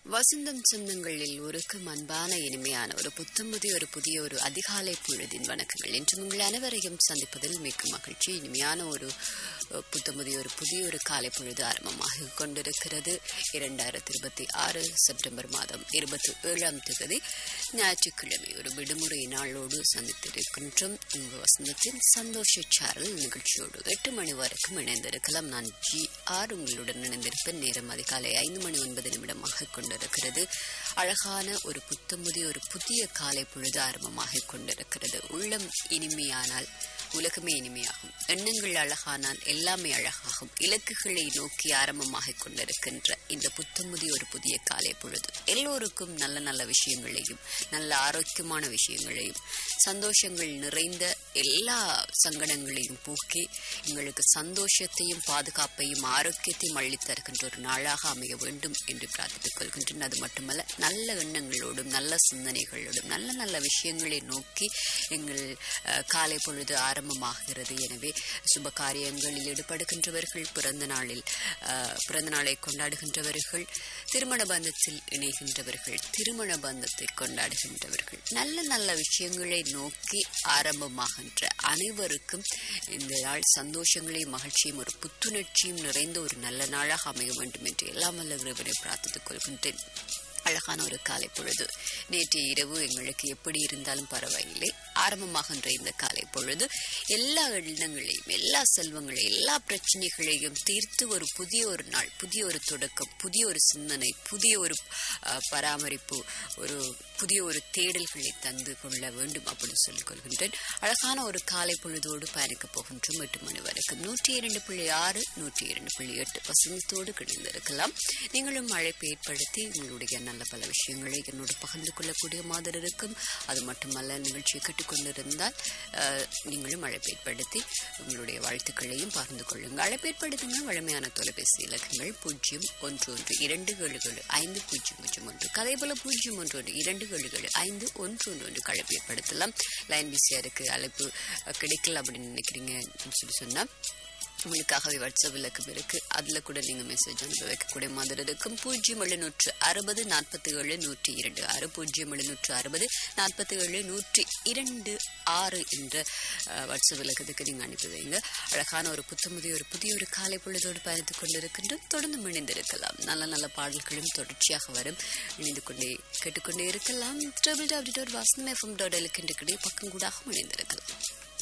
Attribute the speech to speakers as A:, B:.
A: வசந்தம் சொந்தங்களில் ஒருக்கும் அன்பான இனிமையான ஒரு புத்தம்பதி ஒரு புதிய ஒரு அதிகாலை பொழுதின் வணக்கங்கள் இன்று உங்கள் அனைவரையும் சந்திப்பதில் மிக்க மகிழ்ச்சி இனிமையான ஒரு அஹ், புத்தம்பதி ஒரு புதிய ஒரு காலை பொழுது ஆரம்பமாக கொண்டிருக்கிறது இரண்டாயிரத்தி இருபத்தி ஆறு செப்டம்பர் மாதம் இருபத்தி ஏழாம் தேதி ஞாயிற்றுக்கிழமை ஒரு விடுமுறை நாளோடு சந்தித்திருக்கின்றோம் உங்கள் வசந்தத்தின் சந்தோஷ சாரல் நிகழ்ச்சியோடு எட்டு மணி வரைக்கும் இணைந்திருக்கலாம் நான் ஜி ஆர் உங்களுடன் இணைந்திருப்பேன் நேரம் அதிகாலை ஐந்து மணி ஒன்பது நிமிடமாக கொண்டிருக்கிறது அழகான ஒரு புத்தமுதி ஒரு புதிய காலை பொழுது ஆரம்பமாக கொண்டிருக்கிறது உள்ளம் இனிமையானால் உலகமே இனிமையாகும் எண்ணங்கள் அழகானால் எல்லாமே அழகாகும் இலக்குகளை நோக்கி ஆரம்பமாக கொண்டிருக்கின்ற இந்த புத்தமுதி ஒரு புதிய காலை பொழுது எல்லோருக்கும் நல்ல நல்ல விஷயங்களையும் நல்ல ஆரோக்கியமான விஷயங்களையும் சந்தோஷங்கள் நிறைந்த எல்லா சங்கடங்களையும் போக்கி எங்களுக்கு சந்தோஷத்தையும் பாதுகாப்பையும் ஆரோக்கியத்தையும் அள்ளித் தருகின்ற ஒரு நாளாக அமைய வேண்டும் என்று பிரார்த்தித்துக் கொள்கின்றேன் அது மட்டுமல்ல நல்ல எண்ணங்களோடும் நல்ல சிந்தனைகளோடும் நல்ல நல்ல விஷயங்களை நோக்கி எங்கள் அஹ், காலை பொழுது ஆரம்பமாகிறது எனவே சுப காரியங்களில் ஈடுபடுகின்றவர்கள் பிறந்த நாளில் அஹ், பிறந்த நாளை கொண்டாடுகின்றவர்கள் திருமண பந்தத்தில் இணைகின்றவர்கள் திருமண பந்தத்தை கொண்டாடுகின்றவர்கள் நல்ல நல்ல விஷயங்களை நோக்கி ஆரம்பமாகின்ற அனைவருக்கும் இந்த நாள் சந்தோஷங்களையும் மகிழ்ச்சியும் ஒரு புத்துணர்ச்சியும் நிறைந்த ஒரு நல்ல நாளாக அமைய வேண்டும் என்று எல்லாம் வல்ல இறைவனை பிரார்த்தித்துக் கொள்கின்றேன் அழகான ஒரு காலை பொழுது நேற்று இரவு எங்களுக்கு எப்படி இருந்தாலும் பரவாயில்லை ஆரம்பமாகின்ற இந்த காலை பொழுது எல்லா எண்ணங்களையும் எல்லா செல்வங்களையும் எல்லா பிரச்சனைகளையும் தீர்த்து ஒரு புதிய ஒரு நாள் புதிய ஒரு தொடக்கம் புதிய ஒரு சிந்தனை புதிய ஒரு அஹ், பராமரிப்பு ஒரு புதிய ஒரு தேடல்களை தந்து கொள்ள வேண்டும் அப்படின்னு சொல்லிக் கொள்கின்றேன் அழகான ஒரு காலை பொழுதோடு பயணிக்கப் போகின்றோம் எட்டு மணி வரைக்கும் நூற்றி இரண்டு புள்ளி ஆறு நூற்றி இரண்டு புள்ளி எட்டு வசந்தத்தோடு கிழிந்திருக்கலாம் நீங்களும் அழைப்பு ஏற்படுத்தி உங்களுடைய நல்ல பல விஷயங்களை என்னோடு பகிர்ந்து கொள்ளக்கூடிய மாதிரி இருக்கும் அது மட்டுமல்ல நிகழ்ச்சியை கேட்டுக்கொண்டிருந்தால் அஹ், நீங்களும் அழைப்பு ஏற்படுத்தி உங்களுடைய வாழ்த்துக்களையும் பகிர்ந்து கொள்ளுங்கள் அழைப்பு ஏற்படுத்துங்க வழமையான தொலைபேசி இலக்கங்கள் பூஜ்ஜியம் ஒன்று ஒன்று இரண்டு ஏழு ஏழு ஐந்து பூஜ்ஜியம் பூஜ்ஜியம் ஒன்று அதே போல பூஜ்ஜியம் ஒன்று ஒன்று இரண்டு ஏழு ஏழு ஐந்து ஒன்று ஒன்று ஒன்று அழைப்பு ஏற்படுத்தலாம் லைன் பிஸியாக இருக்கு அழைப்பு அஹ், கிடைக்கல அப்படின்னு நினைக்கிறீங்கன்னு சொல்லி சொன்னால் உங்களுக்காகவே வாட்ஸ்அப் இலக்கம் இருக்கு அதுல கூட நீங்க மெசேஜ் அனுப்பி வைக்கக்கூடிய மாதிரி இருக்கும் பூஜ்ஜியம் எழுநூற்று அறுபது நாற்பத்தி ஏழு நூற்றி இரண்டு ஆறு பூஜ்ஜியம் எழுநூற்று அறுபது நாற்பத்தி ஏழு நூற்றி இரண்டு ஆறு என்ற அஹ், வாட்ஸ்அப் இலக்கத்துக்கு நீங்க அனுப்பி வைங்க அழகான ஒரு புத்தமுதிய ஒரு புதிய ஒரு காலை பொழுதோடு பயணித்துக் கொண்டிருக்கின்றோம் தொடர்ந்து இணைந்திருக்கலாம் நல்ல நல்ல பாடல்களும் தொடர்ச்சியாக வரும் இணைந்து கொண்டே கேட்டுக்கொண்டே இருக்கலாம் டபிள் டபிள்யூ டாட் வாசனம் எஃப்எம் டாட் எலுக்கின்ற பக்கம் கூட இணைந்திருக்கலாம்